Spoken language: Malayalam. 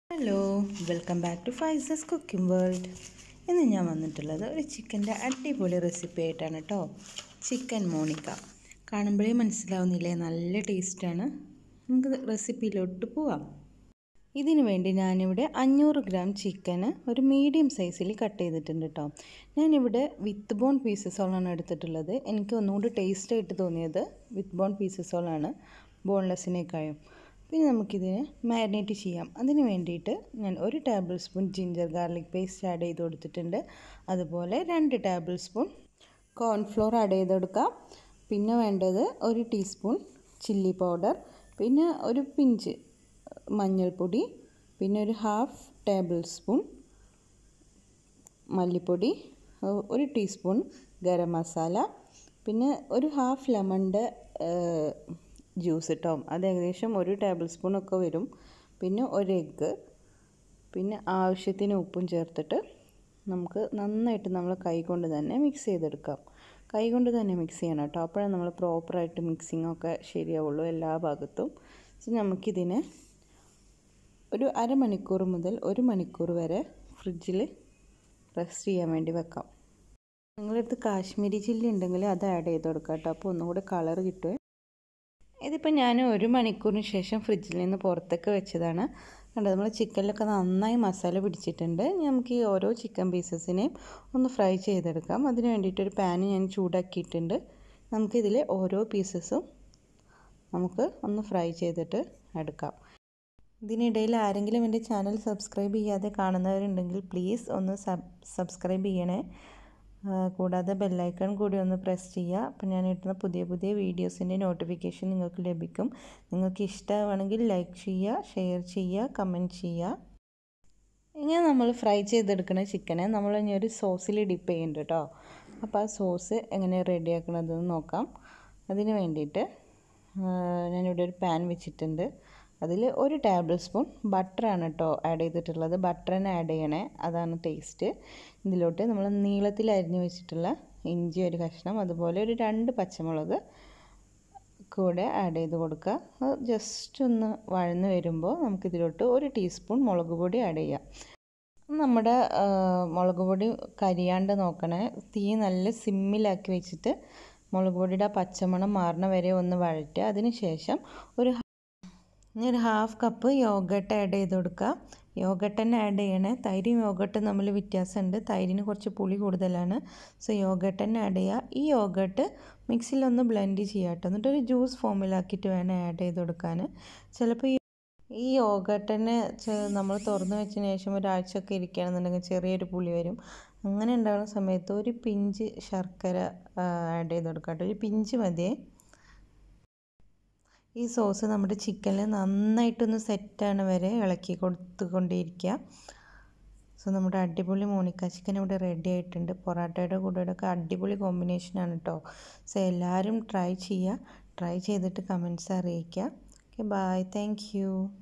hello welcome back to Faiza's cooking world ഇന്ന് ഞാൻ വന്നിട്ടുള്ളത് ഒരു ചിക്കൻ്റെ അടിപൊളി റെസിപ്പി ആയിട്ടാണ് കേട്ടോ ചിക്കൻ മോണിക്ക കാണുമ്പോഴേ മനസ്സിലാവുന്നില്ലേ നല്ല ടേസ്റ്റാണ് നമുക്ക് റെസിപ്പിയിലോട്ട് പോവാം ഇതിനു വേണ്ടി ഞാനിവിടെ അഞ്ഞൂറ് ഗ്രാം ചിക്കന് ഒരു മീഡിയം സൈസിൽ കട്ട് ചെയ്തിട്ടുണ്ട് കേട്ടോ ഞാനിവിടെ വിത്ത് ബോൺ പീസസോളാണ് എടുത്തിട്ടുള്ളത് എനിക്ക് ഒന്നുകൂടി ടേസ്റ്റ് ആയിട്ട് തോന്നിയത് വിത്ത് ബോൺ പീസസോളാണ് ബോൺലെസ്സിനേക്കാളും പിന്നെ നമുക്കിതിന് മാരിനേറ്റ് ചെയ്യാം അതിന് വേണ്ടിയിട്ട് ഞാൻ ഒരു tablespoon ginger garlic paste add ചെയ്ത് കൊടുത്തിട്ടുണ്ട് അതുപോലെ രണ്ട് ടേബിൾ സ്പൂൺ കോൺഫ്ലോർ ആഡ് ചെയ്തെടുക്കാം പിന്നെ വേണ്ടത് ഒരു ടീസ്പൂൺ ചില്ലി പൗഡർ പിന്നെ ഒരു പിഞ്ച് മഞ്ഞൾപ്പൊടി പിന്നെ ഒരു ഹാഫ് ടേബിൾ സ്പൂൺ മല്ലിപ്പൊടി ഒരു ടീസ്പൂൺ ഗരം മസാല പിന്നെ ഒരു ഹാഫ് ലെമണിൻ്റെ ജ്യൂസ് കേട്ടോ അത് ഏകദേശം ഒരു ടേബിൾ സ്പൂണൊക്കെ വരും പിന്നെ ഒരു എഗ്ഗ് പിന്നെ ആവശ്യത്തിന് ഉപ്പും ചേർത്തിട്ട് നമുക്ക് നന്നായിട്ട് നമ്മൾ കൈ കൊണ്ട് തന്നെ മിക്സ് ചെയ്തെടുക്കാം കൈ കൊണ്ട് തന്നെ മിക്സ് ചെയ്യണം കേട്ടോ അപ്പോഴേ നമ്മൾ പ്രോപ്പറായിട്ട് മിക്സിംഗ് ഒക്കെ ശരിയാവുള്ളൂ എല്ലാ ഭാഗത്തും സോ നമുക്കിതിനെ ഒരു അരമണിക്കൂർ മുതൽ ഒരു മണിക്കൂർ വരെ ഫ്രിഡ്ജിൽ റെസ്റ്റ് ചെയ്യാൻ വേണ്ടി വെക്കാം നിങ്ങളടുത്ത് കാശ്മീരി ചില്ലി ഉണ്ടെങ്കിൽ അത് ആഡ് ചെയ്ത് കൊടുക്കാം കേട്ടോ അപ്പോൾ ഒന്നുകൂടെ കളർ കിട്ടുമേ ഇതിപ്പോൾ ഞാൻ ഒരു മണിക്കൂറിന് ശേഷം ഫ്രിഡ്ജിൽ നിന്ന് പുറത്തൊക്കെ വെച്ചതാണ് കണ്ടത് നമ്മൾ ചിക്കനിലൊക്കെ നന്നായി മസാല പിടിച്ചിട്ടുണ്ട് നമുക്ക് ഈ ഓരോ ചിക്കൻ പീസസിനെയും ഒന്ന് ഫ്രൈ ചെയ്തെടുക്കാം അതിന് വേണ്ടിയിട്ടൊരു പാൻ ഞാൻ ചൂടാക്കിയിട്ടുണ്ട് നമുക്കിതിൽ ഓരോ പീസസും നമുക്ക് ഒന്ന് ഫ്രൈ ചെയ്തിട്ട് എടുക്കാം ഇതിനിടയിൽ ആരെങ്കിലും എൻ്റെ ചാനൽ സബ്സ്ക്രൈബ് ചെയ്യാതെ കാണുന്നവരുണ്ടെങ്കിൽ പ്ലീസ് ഒന്ന് സബ്സ്ക്രൈബ് ചെയ്യണേ കൂടാതെ ബെല്ലൈക്കൺ കൂടി ഒന്ന് പ്രസ് ചെയ്യുക അപ്പം ഞാൻ ഇട്ടുന്ന പുതിയ പുതിയ വീഡിയോസിൻ്റെ നോട്ടിഫിക്കേഷൻ നിങ്ങൾക്ക് ലഭിക്കും നിങ്ങൾക്ക് ഇഷ്ടമാണെങ്കിൽ ലൈക്ക് ചെയ്യുക ഷെയർ ചെയ്യുക കമൻറ്റ് ചെയ്യുക ഇങ്ങനെ നമ്മൾ ഫ്രൈ ചെയ്തെടുക്കുന്ന ചിക്കനെ നമ്മൾ ഇനി ഒരു സോസിൽ ഡിപ്പ് ചെയ്യുന്നുണ്ട് കേട്ടോ അപ്പോൾ ആ സോസ് എങ്ങനെ റെഡിയാക്കണതെന്ന് നോക്കാം അതിന് വേണ്ടിയിട്ട് ഞാനിവിടെ ഒരു പാൻ വെച്ചിട്ടുണ്ട് അതിൽ ഒരു ടേബിൾ സ്പൂൺ ബട്ടറാണ് കേട്ടോ ആഡ് ചെയ്തിട്ടുള്ളത് ബട്ടറിന് ആഡ് ചെയ്യണേ അതാണ് ടേസ്റ്റ് ഇതിലോട്ട് നമ്മൾ നീളത്തിൽ അരിഞ്ഞ് വെച്ചിട്ടുള്ള ഇഞ്ചി ഒരു കഷ്ണം അതുപോലെ ഒരു രണ്ട് പച്ചമുളക് കൂടെ ആഡ് ചെയ്ത് കൊടുക്കുക ജസ്റ്റ് ഒന്ന് വഴന്ന് വരുമ്പോൾ നമുക്കിതിലോട്ട് ഒരു ടീസ്പൂൺ മുളക് പൊടി ആഡ് ചെയ്യാം നമ്മുടെ മുളക് പൊടി കരിയാണ്ട് നോക്കണേ തീ നല്ല സിമ്മിലാക്കി വെച്ചിട്ട് മുളക് പൊടിയുടെ പച്ചമണം മാറണ വരെ ഒന്ന് വഴറ്റുക അതിന് ശേഷം ഒരു ഇനി ഒരു ഹാഫ് കപ്പ് യോഗട്ട് ആഡ് ചെയ്ത് കൊടുക്കുക യോഗട്ട് തന്നെ ആഡ് ചെയ്യണേ തൈരും യോഗട്ടും തമ്മിൽ വ്യത്യാസമുണ്ട് തൈരിന് കുറച്ച് പുളി കൂടുതലാണ് സോ യോഗട്ട് തന്നെ ആഡ് ചെയ്യുക ഈ യോഗട്ട് മിക്സിയിലൊന്ന് ബ്ലെൻഡ് ചെയ്യുക കേട്ടോ എന്നിട്ടൊരു ജ്യൂസ് ഫോമിലാക്കിയിട്ട് വേണം ആഡ് ചെയ്ത് കൊടുക്കാൻ ചിലപ്പോൾ ഈ ഈ യോഗട്ടിനെ നമ്മൾ തുറന്നു വെച്ചതിന് ശേഷം ഒരാഴ്ചയൊക്കെ ഇരിക്കുകയാണെന്നുണ്ടെങ്കിൽ ചെറിയൊരു പുളി വരും അങ്ങനെ ഉണ്ടാകുന്ന സമയത്ത് ഒരു പിഞ്ച് ശർക്കര ആഡ് ചെയ്ത് കൊടുക്കാം കേട്ടോ ഒരു പിഞ്ച് മതിയേ ഈ സോസ് നമ്മുടെ ചിക്കനിൽ നന്നായിട്ടൊന്ന് സെറ്റാണ് വരെ ഇളക്കി കൊടുത്തുകൊണ്ടിരിക്കുക സോ നമ്മുടെ അടിപൊളി മോണിക്ക ചിക്കൻ ഇവിടെ റെഡി ആയിട്ടുണ്ട് പൊറാട്ടയുടെ കൂടെയൊക്കെ അടിപൊളി കോമ്പിനേഷനാണ് കേട്ടോ സോ എല്ലാവരും ട്രൈ ചെയ്യുക ട്രൈ ചെയ്തിട്ട് കമൻറ്റ്സ് അറിയിക്കുക ഓക്കെ ബായ് താങ്ക്